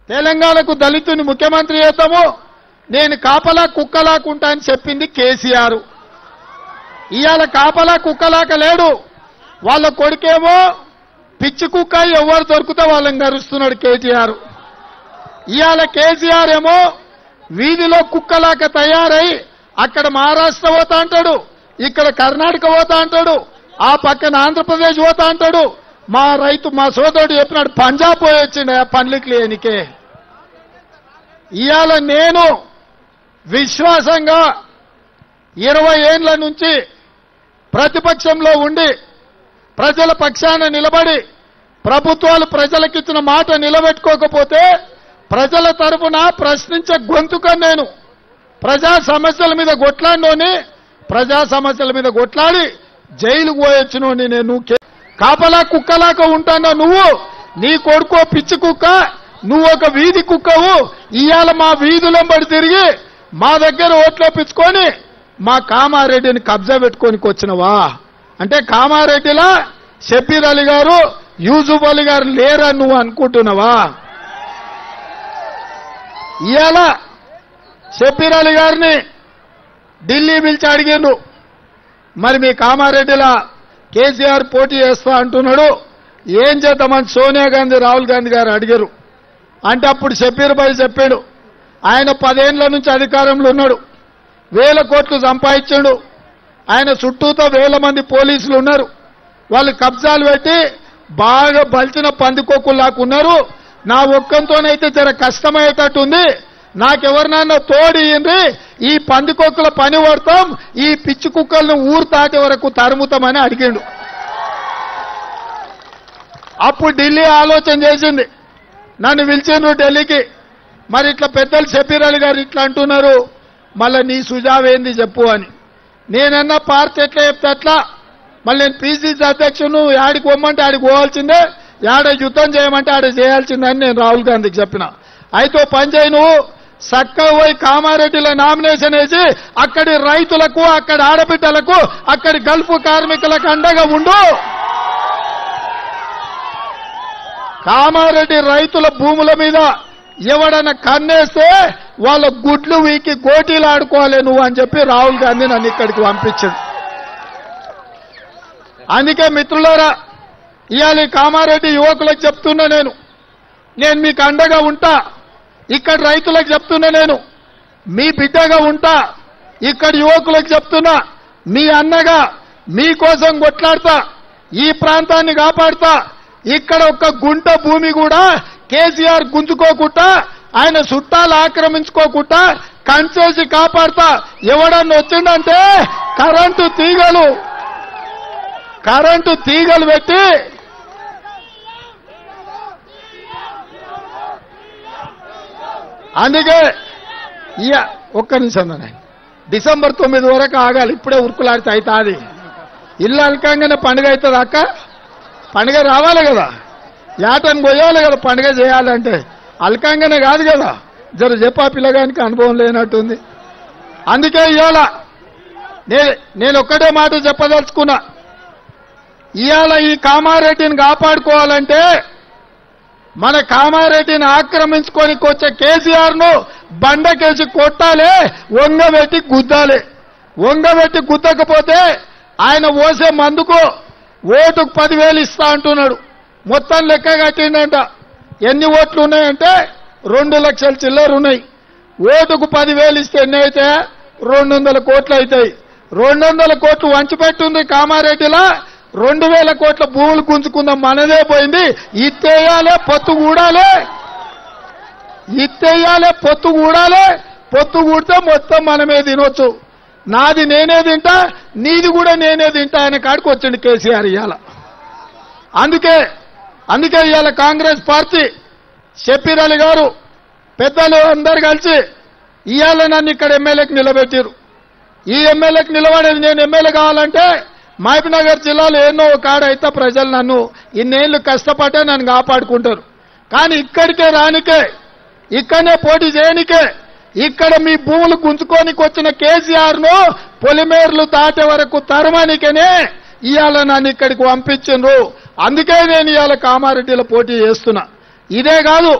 తెలంగాణకు దళితుని ముఖ్యమంత్రి చేద్దాము నేను కాపలా కుక్కలాకుంటా అని చెప్పింది కేసీఆర్ ఇవాళ కాపలా కుక్కలాక లేడు వాళ్ళ కొడుకేమో పిచ్చి కుక్క ఎవరు దొరికితే వాళ్ళని గరుస్తున్నాడు కేటీఆర్ ఇవాళ కేసీఆర్ ఏమో వీధిలో కుక్కలాక తయారై అక్కడ మహారాష్ట్ర పోతా అంటాడు ఇక్కడ కర్ణాటక పోతా అంటాడు ఆ పక్కన ఆంధ్రప్రదేశ్ పోతా అంటాడు మా రైతు మా సోదరుడు చెప్పినాడు పంజాబ్ పోయి వచ్చిండ పనులకి లేనికే ఇవాళ నేను విశ్వాసంగా ఇరవై ఏండ్ల నుంచి ప్రతిపక్షంలో ఉండి ప్రజల పక్షాన నిలబడి ప్రభుత్వాలు ప్రజలకిచ్చిన మాట నిలబెట్టుకోకపోతే ప్రజల తరపున ప్రశ్నించే గొంతుక నేను ప్రజా సమస్యల మీద కొట్లాడినోని ప్రజా సమస్యల మీద కొట్లాడి జైలుకు పోయొచ్చినోని నేను కే- కాపలా కుక్కలాగా ఉంటానా నువ్వు నీ కొడుకో పిచ్చి కుక్క నువ్వు ఒక వీధి కుక్కవు ఇవాళ మా వీధులంబడి తిరిగి మా దగ్గర ఓట్లేపించుకొని మా కామారెడ్డిని కబ్జా పెట్టుకోనికి వచ్చినవా అంటే కామారెడ్డిలా షబ్బీర్ అలీ గారు యూసుఫ్ అలీ గారు లేరని నువ్వు అనుకుంటున్నావా ఇవాళ షబ్బీర్ అలీ గారిని ఢిల్లీ పిలిచి అడిగిండు మరి మీ కామారెడ్డిలా కేసీఆర్ పోటీ చేస్తా అంటున్నాడు ఏం చేద్దామని సోనియా గాంధీ రాహుల్ గాంధీ గారు అడిగారు అంటే అప్పుడు షబ్బీర్ భాయ్ చెప్పాడు ఆయన పదేండ్ల నుంచి అధికారంలో ఉన్నాడు వేల కోట్లు సంపాదించాడు ఆయన చుట్టూతో వేల మంది పోలీసులు ఉన్నారు వాళ్ళు కబ్జాలు పెట్టి బాగా బలిచిన పందికొక్కులాగా ఉన్నారు నా ఒక్కంతోనైతే జర కష్టమయ్యేటట్టుంది నాకెవరినన్నా తోడియండి ఈ పందికొక్కుల పని పడతాం ఈ పిచ్చి కుక్కలను ఊరు దాటి వరకు తరుముతామని అడిగిండు అప్పుడు ఢిల్లీ ఆలోచన చేసింది నన్ను పిలిచిండ్రు ఢిల్లీకి మరి ఇట్లా పెద్దలు షబీర్ అలీ గారు ఇట్లా అంటున్నారు మళ్ళీ నీ సుజావేంది చెప్పు అని నేనన్నా పార్టీ ఎట్లా చెప్తే అట్లా మళ్ళీ నేను పీసీసీ అధ్యక్షును యాడికి పోమంటే ఆడికి పోవాల్సిందే యాడ యుద్ధం చేయమంటే ఆడ చేయాల్సిందని నేను రాహుల్ గాంధీకి చెప్పిన అయితే ఓ పని చేయి నువ్వు చక్కగా పోయి కామారెడ్డిలో నామినేషన్ వేసి అక్కడి రైతులకు అక్కడి ఆడబిడ్డలకు అక్కడి గల్ఫ్ కార్మికులకు అండగా ఉండు కామారెడ్డి రైతుల భూముల మీద ఎవడన్నా కన్నేస్తే వాళ్ళ గుడ్లు వీకి గోటీలు ఆడుకోవాలి నువ్వు అని చెప్పి రాహుల్ గాంధీ నన్ను ఇక్కడికి పంపించాడు అందుకే మిత్రులారా ఇవాళ ఈ కామారెడ్డి యువకులకు చెప్తున్నా నేను నేను మీకు అండగా ఉంటా ఇక్కడ రైతులకు చెప్తున్నా నేను మీ బిడ్డగా ఉంటా ఇక్కడ యువకులకు చెప్తున్నా మీ అన్నగా మీకోసం కొట్లాడతా ఈ ప్రాంతాన్ని కాపాడుతా ఇక్కడ ఒక్క గుంట భూమి కూడా కేసీఆర్ గుంజుకోకుండా ఆయన చుట్టాలు ఆక్రమించుకోకుండా కంచేసి కాపాడుతా ఎవడన్నా వచ్చిందంటే కరెంటు తీగలు కరెంటు తీగలు పెట్టి అందుకే ఇయ ఒక్క నిమిషం నాన్న. డిసెంబర్ తొమ్మిది వరకు ఆగాలి ఇప్పుడే ఉరుకులాడితే అవుతుంది ఇల్లు అలకంగానే పండుగ అవుతుంది అక్క పండుగ రావాలి కదా యాటని పోయాలి కదా పండుగ చేయాలంటే అలకంగానే కాదు కదా జర చెప్పా పిల్లగానికి అనుభవం లేనట్టుంది అందుకే ఇవాళ నే- నేను ఒక్కటే మాట చెప్పదలుచుకున్నా ఇవాళ ఈ కామారెడ్డిని కాపాడుకోవాలంటే మన కామారెడ్డిని ఆక్రమించుకొని వచ్చే కేసీఆర్ ను బండకేసి కొట్టాలి వంగబెట్టి గుద్దాలి వంగబెట్టి గుద్దకపోతే ఆయన పోసే మందుకు ఓటుకు పదివేలు ఇస్తా అంటున్నాడు మొత్తం లెక్క కట్టిండంట ఎన్ని ఓట్లు ఉన్నాయంటే రెండు లక్షల చిల్లర ఉన్నాయి ఓటుకు పదివేలు ఇస్తే ఎన్ని అయితే రెండు వందల కోట్లు అవుతాయి రెండు వందల కోట్లు వంచిపెట్టుంది కామారెడ్డిలా రెండు వేల కోట్ల భూములు గుంజుకుందాం మనదే పోయింది ఇత్తేయాలే పొత్తు కూడాలే ఇత్తేయాలే పొత్తు కూడాలే పొత్తు కూడితే మొత్తం మనమే తినొచ్చు నాది నేనే తింటా నీది కూడా నేనే తింటా అనే కాడికి వచ్చిండు కేసీఆర్ ఇవాళ అందుకే అందుకే ఇవాళ కాంగ్రెస్ పార్టీ షబ్బీర్ అలీ గారు పెద్దలు అందరు కలిసి ఇవాళ నన్ను ఇక్కడ ఎమ్మెల్యేకి నిలబెట్టారు ఈ ఎమ్మెల్యేకి నిలబడేది నేను ఎమ్మెల్యే కావాలంటే మహబూబ్నగర్ జిల్లాలో ఎన్నో కాడ అయితే ప్రజలు నన్ను ఇన్నేళ్లు కష్టపడే నన్ను కాపాడుకుంటారు కానీ ఇక్కడికే రానికే ఇక్కడనే పోటీ చేయనికే ఇక్కడ మీ భూములు గుంజుకోనికి వచ్చిన కేసీఆర్ ను పొలిమేర్లు దాటే వరకు తరమానికనే ఇవాళ నన్ను ఇక్కడికి పంపించిండ్రు అందుకే నేను ఇవాళ కామారెడ్డిలో పోటీ చేస్తున్నా ఇదే కాదు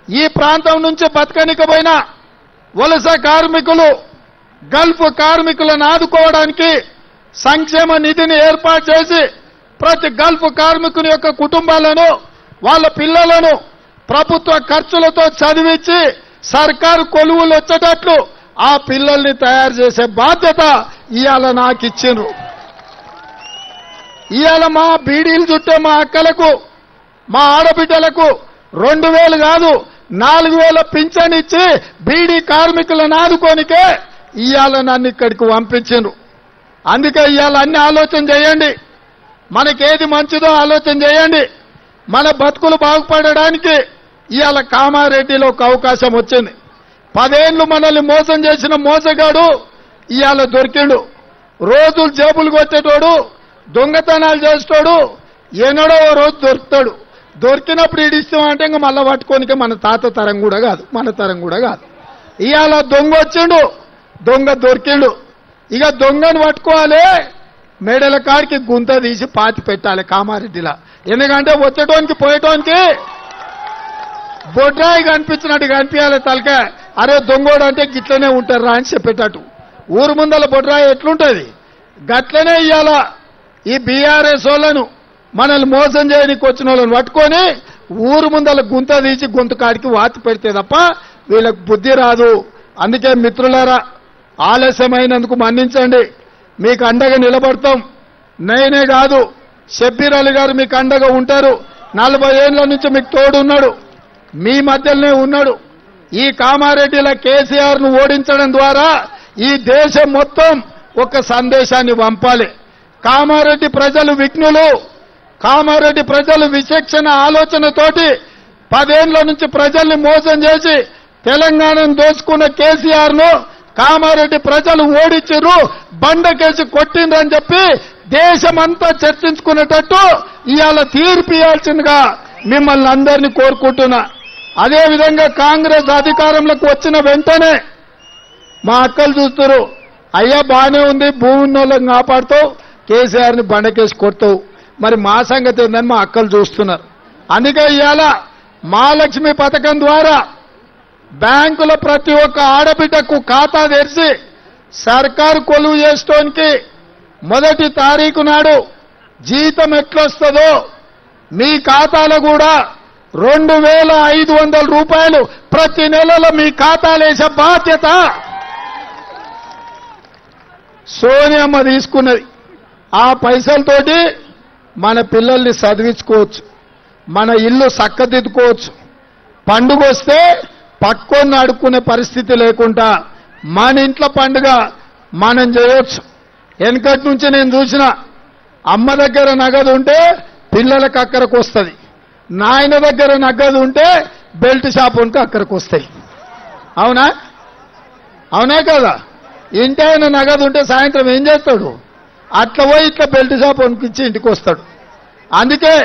ఈ ప్రాంతం నుంచి బతకనికపోయిన వలస కార్మికులు గల్ఫ్ కార్మికులను ఆదుకోవడానికి సంక్షేమ నిధిని ఏర్పాటు చేసి ప్రతి గల్ఫ్ కార్మికుని యొక్క కుటుంబాలను వాళ్ళ పిల్లలను ప్రభుత్వ ఖర్చులతో చదివించి సర్కారు కొలువులు వచ్చేటట్లు ఆ పిల్లల్ని తయారు చేసే బాధ్యత ఇవాళ నాకు ఇచ్చిండ్రు ఇవాళ మా బీడీలు చుట్టే మా అక్కలకు మా ఆడబిడ్డలకు రెండు వేలు కాదు నాలుగు వేల పింఛన్ ఇచ్చి బీడీ కార్మికులను ఆదుకోనికే ఇవాళ నన్ను ఇక్కడికి పంపించిండ్రు అందుకే ఇవాళ అన్ని ఆలోచన చేయండి మనకేది మంచిదో ఆలోచన చేయండి మన బతుకులు బాగుపడడానికి ఇవాళ కామారెడ్డిలో ఒక అవకాశం వచ్చింది పదేళ్లు మనల్ని మోసం చేసిన మోసగాడు ఇవాళ దొరికిండు రోజులు జేబులు కొట్టేటోడు దొంగతనాలు చేసేటోడు ఎన్నడో ఓ రోజు దొరుకుతాడు దొరికినప్పుడు ఇడిస్తామంటే ఇంకా మళ్ళా పట్టుకోనికే మన తాత తరం కూడా కాదు మన తరం కూడా కాదు ఇవాళ దొంగ వచ్చిండు దొంగ దొరికిండు ఇక దొంగను పట్టుకోవాలి మేడల కాడికి గుంత తీసి పాతి పెట్టాలి కామారెడ్డిలా ఎందుకంటే వచ్చేటోనికి పోయేటోనికి బొడ్రాయి కనిపించినట్టు కనిపించాలి తలక అరే దొంగోడు అంటే గిట్లనే ఉంటారు రా అని చెప్పేటట్టు ఊరు ముందల బొడ్రాయి ఎట్లుంటది గట్లనే ఇయ్యాల ఈ బీఆర్ఎస్ వాళ్ళను మనల్ని మోసం చేయడానికి వచ్చిన వాళ్ళని పట్టుకొని ఊరు ముందల గుంత తీసి గొంతు కాడికి వాతి పెడితే తప్ప వీళ్ళకి బుద్ధి రాదు అందుకే మిత్రులారా ఆలస్యమైనందుకు మన్నించండి మీకు అండగా నిలబడతాం నేనే కాదు షబ్బీర్ అలీ గారు మీకు అండగా ఉంటారు నలభై ఏళ్ల నుంచి మీకు తోడున్నాడు మీ మధ్యలోనే ఉన్నాడు ఈ కామారెడ్డిల కేసీఆర్ ను ఓడించడం ద్వారా ఈ దేశం మొత్తం ఒక సందేశాన్ని పంపాలి కామారెడ్డి ప్రజలు విఘ్నులు కామారెడ్డి ప్రజలు విచక్షణ ఆలోచనతోటి పదేళ్ల నుంచి ప్రజల్ని మోసం చేసి తెలంగాణను దోచుకున్న కేసీఆర్ ను కామారెడ్డి ప్రజలు ఓడించారు బండకేసి కొట్టిండ్రని చెప్పి దేశమంతా చర్చించుకునేటట్టు ఇవాళ తీర్పు ఇవ్వాల్సిందిగా మిమ్మల్ని అందరినీ కోరుకుంటున్నా అదేవిధంగా కాంగ్రెస్ అధికారంలోకి వచ్చిన వెంటనే మా అక్కలు చూస్తారు అయ్యా బానే ఉంది భూమి ఉన్నోళ్ళని కాపాడుతావు కేసీఆర్ ని బండకేసి కొడతావు మరి మా సంగతి ఏందని మా అక్కలు చూస్తున్నారు అందుకే ఇవాళ మహాలక్ష్మి పథకం ద్వారా బ్యాంకుల ప్రతి ఒక్క ఆడబిడ్డకు ఖాతా తెరిచి సర్కారు కొలువు చేసుకోనికి మొదటి తారీఖు నాడు జీతం ఎట్లొస్తుందో మీ ఖాతాలో కూడా రెండు వేల ఐదు వందల రూపాయలు ప్రతి నెలలో మీ ఖాతాలో వేసే బాధ్యత సోనియమ్మ తీసుకున్నది ఆ పైసలతోటి మన పిల్లల్ని చదివించుకోవచ్చు మన ఇల్లు చక్కదిద్దుకోవచ్చు పండుగ వస్తే పక్కొని అడుక్కునే పరిస్థితి లేకుండా మన ఇంట్లో పండుగ మనం చేయొచ్చు వెనకటి నుంచి నేను చూసిన అమ్మ దగ్గర నగదు ఉంటే పిల్లలకు అక్కడికి వస్తుంది నాయన దగ్గర నగదు ఉంటే బెల్ట్ షాప్ ఉంటే అక్కడికి వస్తాయి అవునా అవునా కదా ఇంటి ఆయన నగదు ఉంటే సాయంత్రం ఏం చేస్తాడు అట్లా పోయి ఇట్లా బెల్ట్ షాప్ వణికిచ్చి ఇంటికి వస్తాడు అందుకే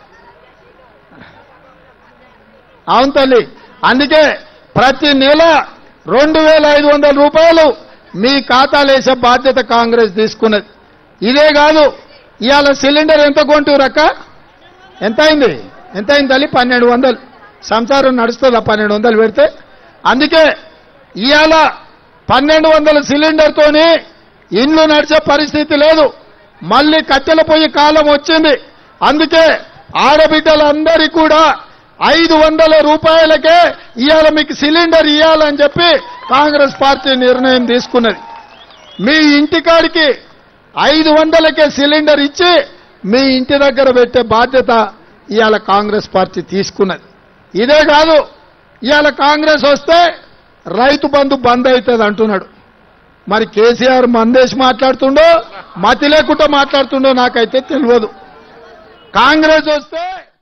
అవును తల్లి అందుకే ప్రతి నెల రెండు వేల ఐదు వందల రూపాయలు మీ ఖాతాలు వేసే బాధ్యత కాంగ్రెస్ తీసుకున్నది ఇదే కాదు ఇవాళ సిలిండర్ ఎంత కొంటూరక్క ఎంత అయింది ఎంత అయింది తల్లి పన్నెండు వందలు సంసారం నడుస్తుందా పన్నెండు వందలు పెడితే అందుకే ఇవాళ పన్నెండు వందల సిలిండర్తోని ఇండ్లు నడిచే పరిస్థితి లేదు మళ్ళీ కట్టెల పొయ్యి కాలం వచ్చింది అందుకే ఆడబిడ్డలందరికీ కూడా ఐదు వందల రూపాయలకే ఇవాళ మీకు సిలిండర్ ఇవ్వాలని చెప్పి కాంగ్రెస్ పార్టీ నిర్ణయం తీసుకున్నది మీ ఇంటికాడికి ఐదు వందలకే సిలిండర్ ఇచ్చి మీ ఇంటి దగ్గర పెట్టే బాధ్యత ఇవాళ కాంగ్రెస్ పార్టీ తీసుకున్నది ఇదే కాదు ఇవాళ కాంగ్రెస్ వస్తే రైతు బంధు బంద్ అవుతుంది అంటున్నాడు మరి కేసీఆర్ మందేసి మాట్లాడుతుండో మతి లేకుండా మాట్లాడుతుండో నాకైతే తెలియదు కాంగ్రెస్ వస్తే